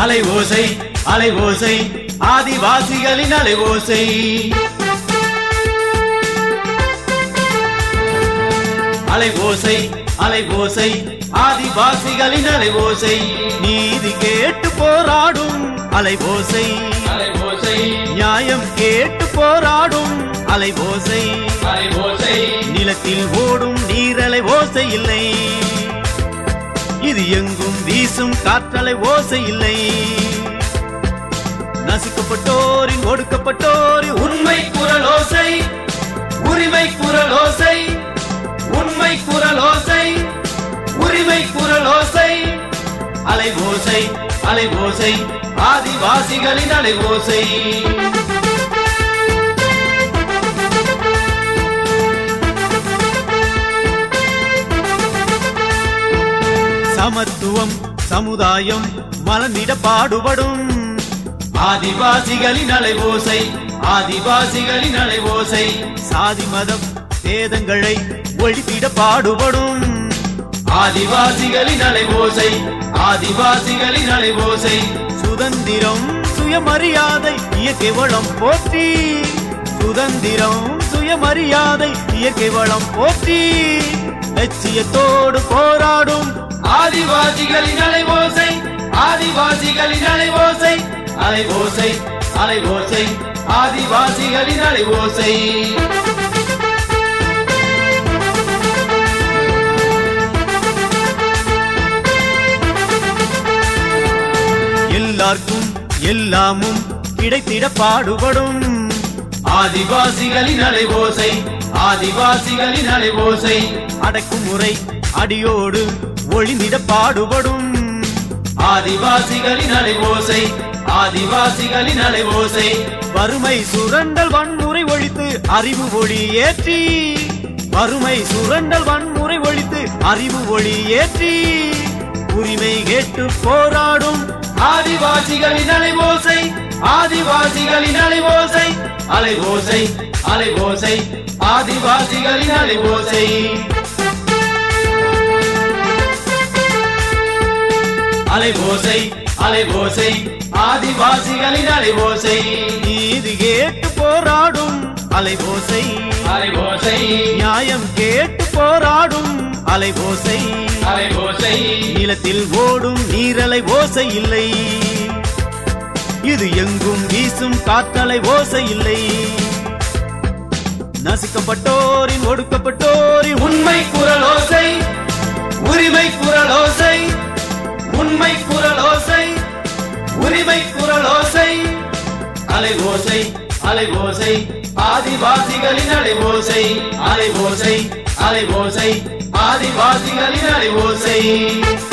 அலை ஓசை அலை ஓசை ஆதிவாசிகளின் அலை ஓசை அலை ஓசை அலை ஓசை ஆதிவாசிகளின் அலை ஓசை நீதி கேட்டு போராடும் அலை ஓசை அலை ஓசை நியாயம் கேட்டு போராடும் அலை ஓசை அலை ஓசை நிலத்தில் ஓடும் நீரலை ஓசை இல்லை இது எங்கும் வீசும் காற்றலை ஓசை இல்லை நசுக்கப்பட்டோரின் ஒடுக்கப்பட்டோரின் உண்மை குரல் ஓசை உரிமை குரல் ஓசை உண்மை குரல் ஓசை உரிமை குரல் ஓசை அலை ஓசை அலை ஓசை ஆதிவாசிகளின் அலை ஓசை சமத்துவம் சமுதாயம் மலர்ந்திட பாடுபடும் ஆதிவாசிகளின் அலைவோசை ஆதிவாசிகளின் அலைவோசை சாதி மதம் வேதங்களை ஒழித்திட பாடுபடும் ஆதிவாசிகளின் அலைவோசை ஆதிவாசிகளின் அலைவோசை சுதந்திரம் சுயமரியாதை இயற்கை வளம் போற்றி சுதந்திரம் சுயமரியாதை இயற்கை வளம் போற்றி லட்சியத்தோடு போராடும் ஆதிவாசிகளின் அலைவோசை ஆதிவாசிகளின் அலைவோசை அலைவோசை அலைவோசை ஆதிவாசிகளின் அலைவோசை எல்லாருக்கும் எல்லாமும் கிடைத்திட பாடுபடும் ஆதிவாசிகளின் அலைவோசை ஆதிவாசிகளின் அலைவோசை அடக்குமுறை அடியோடு ஒளிந்திட பாடுபடும் ஆதிவாசிகளின் அலைவோசை ஆதிவாசிகளின் அலைவோசை வறுமை சுரண்டல் வன்முறை ஒழித்து அறிவு ஒளி ஏற்றி வறுமை சுரண்டல் வன்முறை ஒழித்து அறிவு ஒளி ஏற்றி உரிமை கேட்டு போராடும் ஆதிவாசிகளின் அலைவோசை ஆதிவாசிகளின் அலைவோசை அலைவோசை அலைவோசை ஆதிவாசிகளின் அலைவோசை அலைவோசை அலைவோசை ஆதிவாசிகளின் அலைவோசை நீதி கேட்டு போராடும் அலைவோசை அலை ஓசை நியாயம் கேட்டு போராடும் அலைவோசை அலை ஓசை நிலத்தில் ஓடும் நீரலை ஓசை இல்லை இது எங்கும் வீசும் காற்றலை ஓசை இல்லை நசுக்கப்பட்டோரின் ஒடுக்கப்பட்டோரின் உண்மை குரல் ஓசை உரிமை குரல் ஓசை உண்மை குரல் ஓசை உரிமை குரல் ஓசை அலை ஓசை அலை ஓசை ஆதிவாசிகளின் அலை ஓசை அலை ஓசை அலை ஓசை ஆதிவாசிகளின் அலை ஓசை